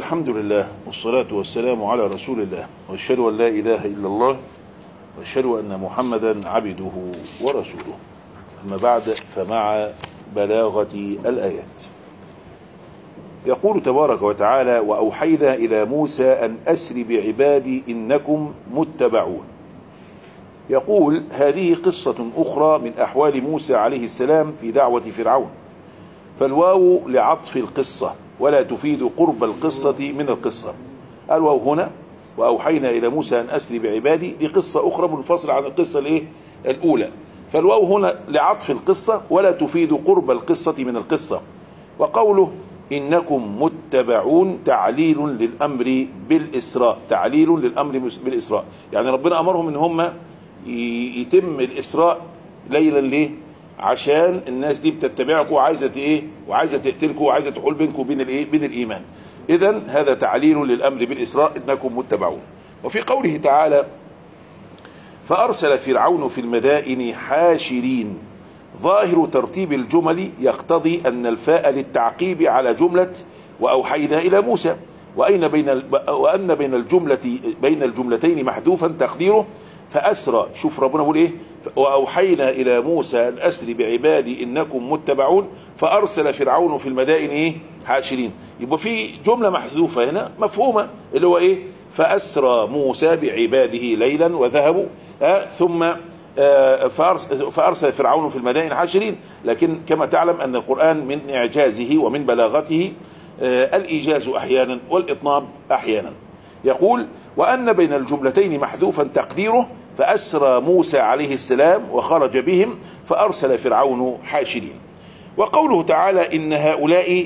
الحمد لله والصلاة والسلام على رسول الله واشهد أن لا إله إلا الله واشهد أن محمدا عبده ورسوله أما بعد فمع بلاغة الآيات يقول تبارك وتعالى وأوحينا إلى موسى أن أسر بعبادي إنكم متبعون يقول هذه قصة أخرى من أحوال موسى عليه السلام في دعوة فرعون فالواو لعطف القصة ولا تفيد قرب القصة من القصة الواو هنا وأوحينا إلى موسى أن أسري بعبادي دي قصة أخرى منفصلة عن القصة الإيه؟ الأولى فالواو هنا لعطف القصة ولا تفيد قرب القصة من القصة وقوله إنكم متبعون تعليل للأمر بالإسراء تعليل للأمر بالإسراء يعني ربنا أمرهم إن هم يتم الإسراء ليلا ليه عشان الناس دي بتتبعكم وعايزه ايه وعايزه تقتلكم وعايزه تحول بينكم وبين الايه بين الايمان اذا هذا تعليل للامر بالاسراء انكم متبعون وفي قوله تعالى فارسل فرعون في المدائن حاشرين ظاهر ترتيب الجمل يقتضي ان الفاء للتعقيب على جمله واوحينا الى موسى وأين بين وأن بين الجملة بين الجملتين محذوفا تقديره فأسرى شوف ربنا بيقول إيه وأوحينا إلى موسى أن أسر بعبادي إنكم متبعون فأرسل فرعون في المدائن إيه حاشرين يبقى في جملة محذوفة هنا مفهومة اللي هو إيه فأسرى موسى بعباده ليلا وذهبوا آه ثم آه فأرسل فرعون في المدائن حاشرين لكن كما تعلم أن القرآن من إعجازه ومن بلاغته آه الإيجاز أحيانا والإطناب أحيانا يقول وأن بين الجملتين محذوفا تقديره فأسرى موسى عليه السلام وخرج بهم فأرسل فرعون حاشرين وقوله تعالى إن هؤلاء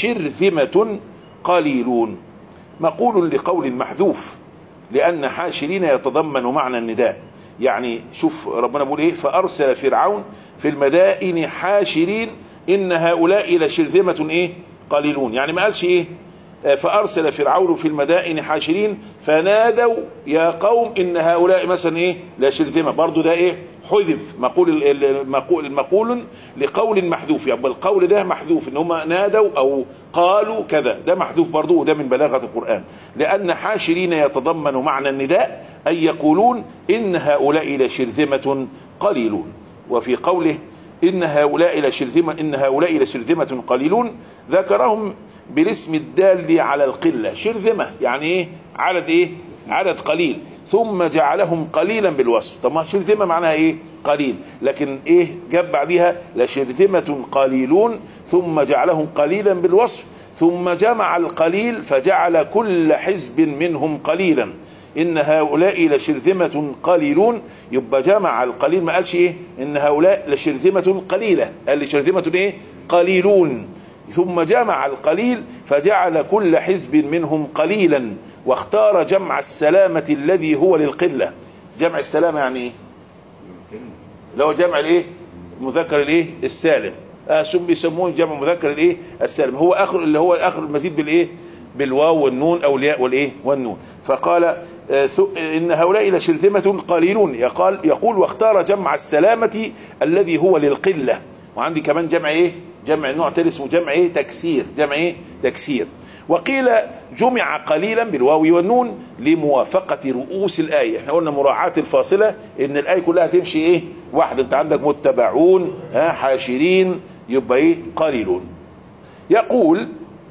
لشرذمة قليلون مقول لقول محذوف لأن حاشرين يتضمن معنى النداء يعني شوف ربنا بيقول ايه فأرسل فرعون في المدائن حاشرين إن هؤلاء لشرذمة ايه قليلون يعني ما قالش ايه فأرسل فرعون في المدائن حاشرين فنادوا يا قوم إن هؤلاء مثلا إيه لا شرذمة برضو ده إيه حذف مقول المقول, المقول لقول محذوف يعني القول ده محذوف إن هم نادوا أو قالوا كذا ده محذوف برضو وده من بلاغة القرآن لأن حاشرين يتضمن معنى النداء أي يقولون إن هؤلاء لشرذمة قليلون وفي قوله إن هؤلاء لشرذمة إن هؤلاء لشرذمة قليلون ذكرهم بالاسم الدال على القلة شرذمة يعني ايه عدد ايه عدد قليل ثم جعلهم قليلا بالوصف طب ما شرذمة معناها ايه قليل لكن ايه جاب بعدها لشرذمة قليلون ثم جعلهم قليلا بالوصف ثم جمع القليل فجعل كل حزب منهم قليلا ان هؤلاء لشرذمة قليلون يبقى جمع القليل ما قالش ايه ان هؤلاء لشرذمة قليلة قال لشرذمة ايه قليلون ثم جمع القليل فجعل كل حزب منهم قليلا واختار جمع السلامة الذي هو للقلة جمع السلامة يعني ايه لو جمع الايه المذكر الايه السالم آه ثم بيسموه جمع مذكر الايه السالم هو اخر اللي هو اخر المزيد بالايه بالواو والنون او الياء والايه والنون فقال آه ان هؤلاء لشرذمة قليلون يقال يقول واختار جمع السلامة الذي هو للقلة وعندي كمان جمع ايه جمع نوع تاني اسمه جمع ايه تكسير جمع ايه تكسير وقيل جمع قليلا بالواو والنون لموافقة رؤوس الآية احنا قلنا مراعاة الفاصلة ان الآية كلها تمشي ايه واحد انت عندك متبعون ها حاشرين يبقى ايه قليلون يقول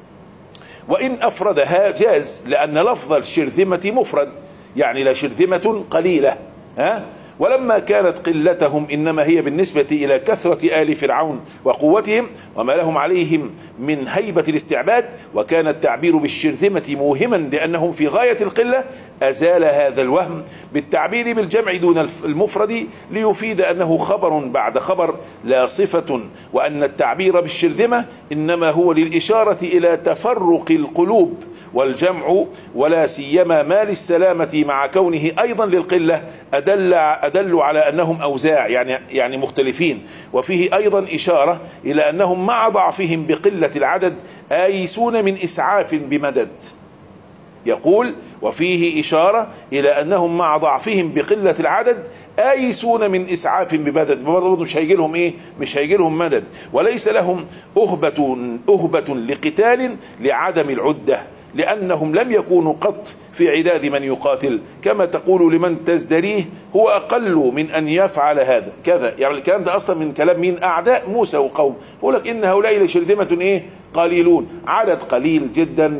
وإن أفردها جاز لأن لفظ الشرذمة مفرد يعني لا شرذمة قليلة ها ولما كانت قلتهم انما هي بالنسبه الى كثره ال فرعون وقوتهم وما لهم عليهم من هيبه الاستعباد وكان التعبير بالشرذمه موهما لانهم في غايه القله ازال هذا الوهم بالتعبير بالجمع دون المفرد ليفيد انه خبر بعد خبر لا صفه وان التعبير بالشرذمه انما هو للاشاره الى تفرق القلوب والجمع ولا سيما ما للسلامه مع كونه ايضا للقله ادل أدل على أنهم أوزاع يعني يعني مختلفين وفيه أيضا إشارة إلى أنهم مع ضعفهم بقلة العدد آيسون من إسعاف بمدد يقول وفيه إشارة إلى أنهم مع ضعفهم بقلة العدد آيسون من إسعاف بمدد برضه مش هيجي لهم إيه مش هيجي لهم مدد وليس لهم أهبة أهبة لقتال لعدم العدة لأنهم لم يكونوا قط في عداد من يقاتل كما تقول لمن تزدريه هو أقل من أن يفعل هذا كذا يعني الكلام ده أصلا من كلام مين أعداء موسى وقوم يقول لك إن هؤلاء لشرذمة إيه قليلون عدد قليل جدا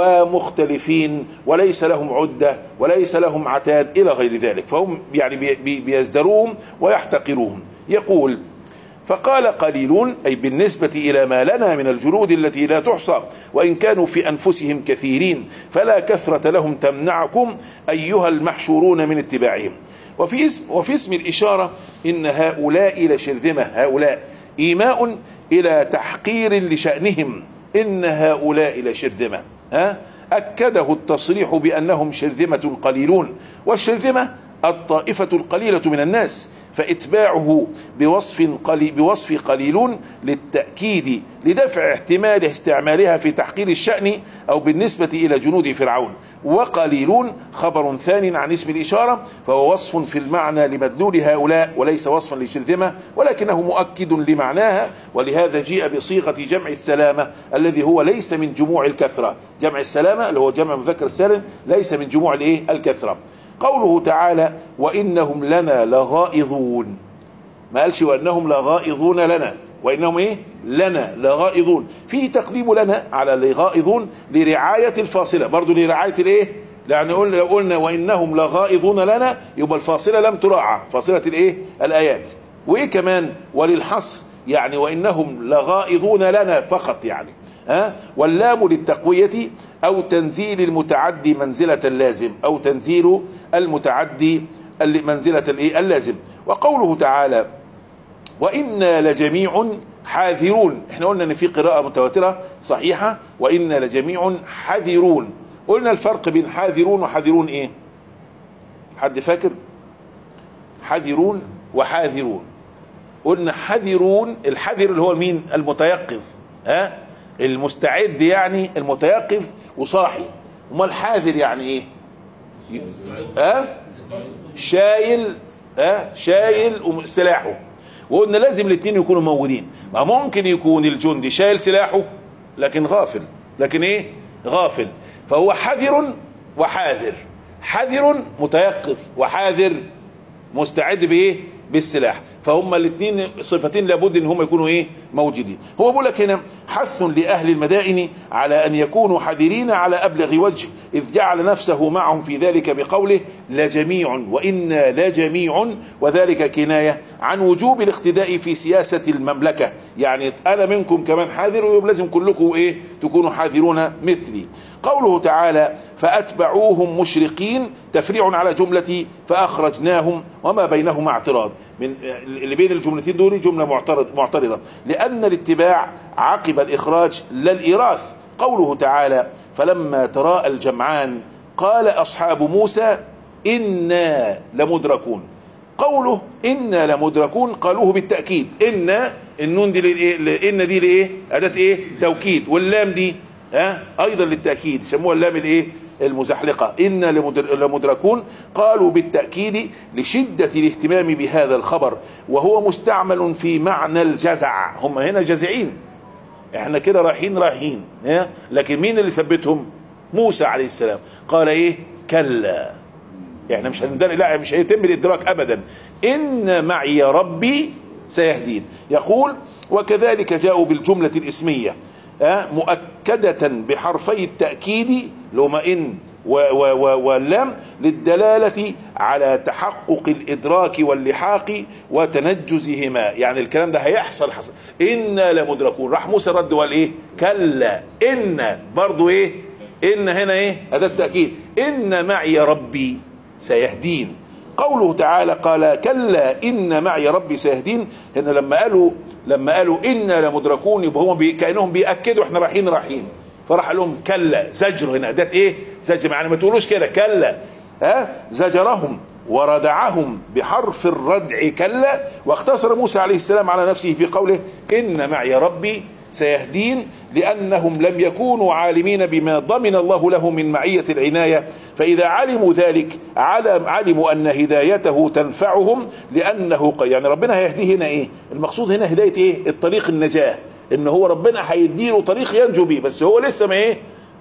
ومختلفين وليس لهم عدة وليس لهم عتاد إلى غير ذلك فهم يعني بي- بي- بيزدروهم ويحتقروهم يقول فقال قليلون أي بالنسبة إلى ما لنا من الجنود التي لا تحصى وإن كانوا في أنفسهم كثيرين فلا كثرة لهم تمنعكم أيها المحشورون من اتباعهم وفي اسم, وفي اسم الإشارة إن هؤلاء لشرذمة هؤلاء إيماء إلى تحقير لشأنهم إن هؤلاء لشرذمة ها أكده التصريح بأنهم شرذمة قليلون والشرذمة الطائفة القليلة من الناس فإتباعه بوصف قلي بوصف قليلون للتأكيد لدفع احتمال استعمالها في تحقير الشأن أو بالنسبة إلى جنود فرعون وقليلون خبر ثان عن اسم الإشارة فهو وصف في المعنى لمدلول هؤلاء وليس وصفا لشرذمة ولكنه مؤكد لمعناها ولهذا جيء بصيغة جمع السلامة الذي هو ليس من جموع الكثرة جمع السلامة اللي هو جمع مذكر السالم ليس من جموع الايه الكثرة قوله تعالى وإنهم لنا لغائظون ما قالش وانهم لغائظون لنا وانهم ايه لنا لغائظون في تقديم لنا على لغائظون لرعايه الفاصله برضو لرعايه الايه يعني قلنا لو قلنا وانهم لغائظون لنا يبقى الفاصله لم تراعى فاصله الايه الايات وايه كمان وللحصر يعني وانهم لغائظون لنا فقط يعني ها واللام للتقويه او تنزيل المتعدي منزله اللازم او تنزيل المتعدي منزله الايه اللازم وقوله تعالى وإنا لجميع حاذرون احنا قلنا ان في قراءة متواترة صحيحة وإنا لجميع حذرون قلنا الفرق بين حاذرون وحذرون ايه حد فاكر حذرون وحاذرون قلنا حذرون الحذر اللي هو مين المتيقظ ها المستعد يعني المتيقظ وصاحي امال الحاذر يعني ايه ها شايل ها شايل سلاحه وقلنا لازم الاثنين يكونوا موجودين ما ممكن يكون الجندي شايل سلاحه لكن غافل لكن ايه غافل فهو حذر وحاذر حذر متيقظ وحاذر مستعد بايه بالسلاح فهم الاثنين صفتين لابد ان هم يكونوا ايه موجودين هو بيقول لك هنا حث لاهل المدائن على ان يكونوا حذرين على ابلغ وجه اذ جعل نفسه معهم في ذلك بقوله لجميع وانا لجميع وذلك كنايه عن وجوب الاقتداء في سياسه المملكه يعني انا منكم كمان حاذر ويبقى لازم كلكم ايه تكونوا حاذرون مثلي قوله تعالى فأتبعوهم مشرقين تفريع على جملة فأخرجناهم وما بينهما اعتراض من اللي بين الجملتين دول جملة معترض معترضة لأن الاتباع عقب الإخراج لا الإراث قوله تعالى فلما تراءى الجمعان قال أصحاب موسى إنا لمدركون قوله إنا لمدركون قالوه بالتأكيد إن النون دي لإيه إن دي لإيه أداة إيه توكيد واللام دي ها ايضا للتاكيد يسموها اللام الايه المزحلقه انا لمدركون قالوا بالتاكيد لشده الاهتمام بهذا الخبر وهو مستعمل في معنى الجزع هم هنا جزعين احنا كده رايحين رايحين ها لكن مين اللي ثبتهم موسى عليه السلام قال ايه كلا احنا مش هندر لا مش هيتم الادراك ابدا ان معي ربي سيهدين يقول وكذلك جاءوا بالجمله الاسميه مؤكدة بحرفي التأكيد لما إن واللام للدلالة على تحقق الإدراك واللحاق وتنجزهما يعني الكلام ده هيحصل حصل إنا لمدركون راح موسى رد وقال إيه كلا إن برضو إيه إن هنا إيه هذا التأكيد إن معي ربي سيهدين قوله تعالى قال كلا إن معي ربي سيهدين هنا لما قالوا لما قالوا إنا لمدركون يبقى هم بي كأنهم بيأكدوا احنا رايحين رايحين فراح لهم كلا زجر هنا ده ايه زجر يعني ما تقولوش كده كلا ها زجرهم وردعهم بحرف الردع كلا واقتصر موسى عليه السلام على نفسه في قوله إن معي ربي سيهدين لأنهم لم يكونوا عالمين بما ضمن الله له من معية العناية فإذا علموا ذلك علم علموا أن هدايته تنفعهم لأنه يعني ربنا هيهديه هنا إيه المقصود هنا هداية إيه الطريق النجاة إن هو ربنا هيديله طريق ينجو بيه بس هو لسه ما إيه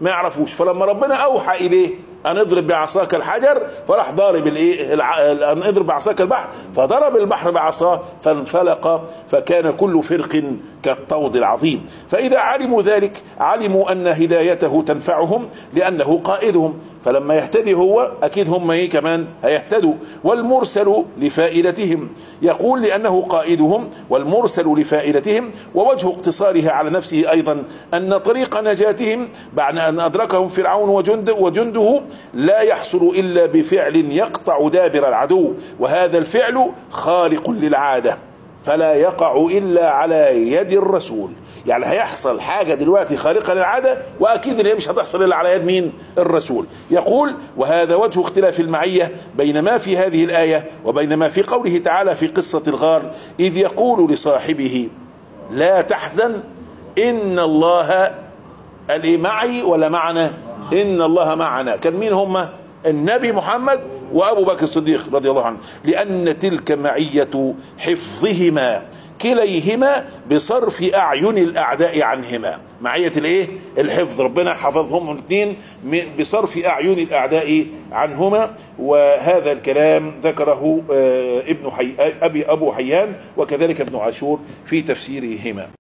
ما يعرفوش فلما ربنا اوحى اليه ان اضرب بعصاك الحجر فراح ضارب الايه الع- ان اضرب بعصاك البحر فضرب البحر بعصاه فانفلق فكان كل فرق كالطود العظيم فاذا علموا ذلك علموا ان هدايته تنفعهم لانه قائدهم فلما يهتدي هو اكيد هم ايه كمان هيهتدوا والمرسل لفائدتهم يقول لانه قائدهم والمرسل لفائدتهم ووجه اقتصارها على نفسه ايضا ان طريق نجاتهم بعد ان ادركهم فرعون وجند وجنده لا يحصل الا بفعل يقطع دابر العدو وهذا الفعل خارق للعاده فلا يقع الا على يد الرسول يعني هيحصل حاجه دلوقتي خارقه للعاده واكيد ان هي مش هتحصل الا على يد مين الرسول يقول وهذا وجه اختلاف المعيه بين ما في هذه الايه وبين ما في قوله تعالى في قصه الغار اذ يقول لصاحبه لا تحزن ان الله قال ايه معي ولا معنا ان الله معنا كان مين هم النبي محمد وابو بكر الصديق رضي الله عنه لان تلك معيه حفظهما كليهما بصرف اعين الاعداء عنهما معيه الايه الحفظ ربنا حفظهم الاثنين بصرف اعين الاعداء عنهما وهذا الكلام ذكره آه، ابن حي ابي ابو حيان وكذلك ابن عاشور في تفسيرهما